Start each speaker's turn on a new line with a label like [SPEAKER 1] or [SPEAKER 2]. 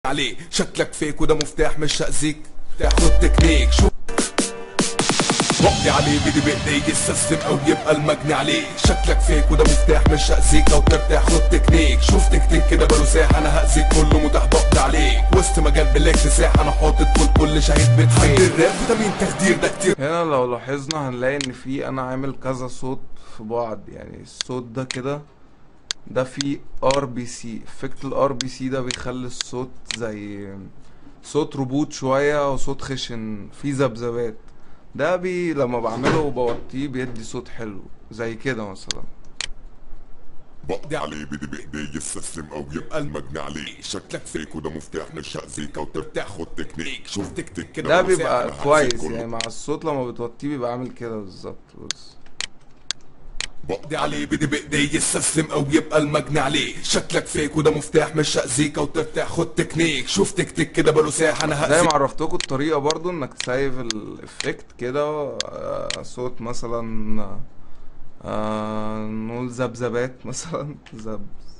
[SPEAKER 1] عليه شكلك فيك وده مفتاح مش هأذيك تاخد تكنيك شوف وقتي عليه بدي بايدي يستسلم او يبقى المجني عليه شكلك فيك وده مفتاح مش هأذيك لو ترتاح خد تكنيك شوف تكتيك كده بلو ساحة انا هأذيك كله متاح ضغط عليك وسط مجال بلاك ساحة انا حاطط كل كل شهيد بتفيد الراب فيتامين تخدير ده كتير
[SPEAKER 2] هنا لو لاحظنا هنلاقي ان في انا عامل كذا صوت في بعض يعني الصوت ده كده ده فيه ار بي سي افكت الار بي سي ده بيخلي الصوت زي صوت روبوت شوية وصوت خشن فيه ذبذبات ده بي لما بعمله وبوطيه بيدي صوت حلو زي كده مثلا
[SPEAKER 3] بقضي عليه بدي بايدي يستسلم او يبقى المجني عليه شكلك فيك وده مفتاح مش هأذيك او ترتاح خد تكنيك شوف تكتيك كده
[SPEAKER 2] ده
[SPEAKER 3] بلو ساحة
[SPEAKER 2] بيبقى
[SPEAKER 3] أنا هأذيك
[SPEAKER 2] كويس
[SPEAKER 3] كله.
[SPEAKER 2] يعني مع الصوت لما بتوطيه بيبقى عامل كده بالظبط بص
[SPEAKER 1] بقضي عليه بدي بايدي يستسلم او يبقى المجني عليه شكلك فيك وده مفتاح مش هأذيك او ترتاح خد تكنيك شوف تكتيك كده بلو ساحة انا
[SPEAKER 2] زي ما
[SPEAKER 1] هأذيك
[SPEAKER 2] عرفتكم الطريقة برضو انك تسيف الافكت كده آه، صوت مثلا آه، نقول ذبذبات مثلا ذب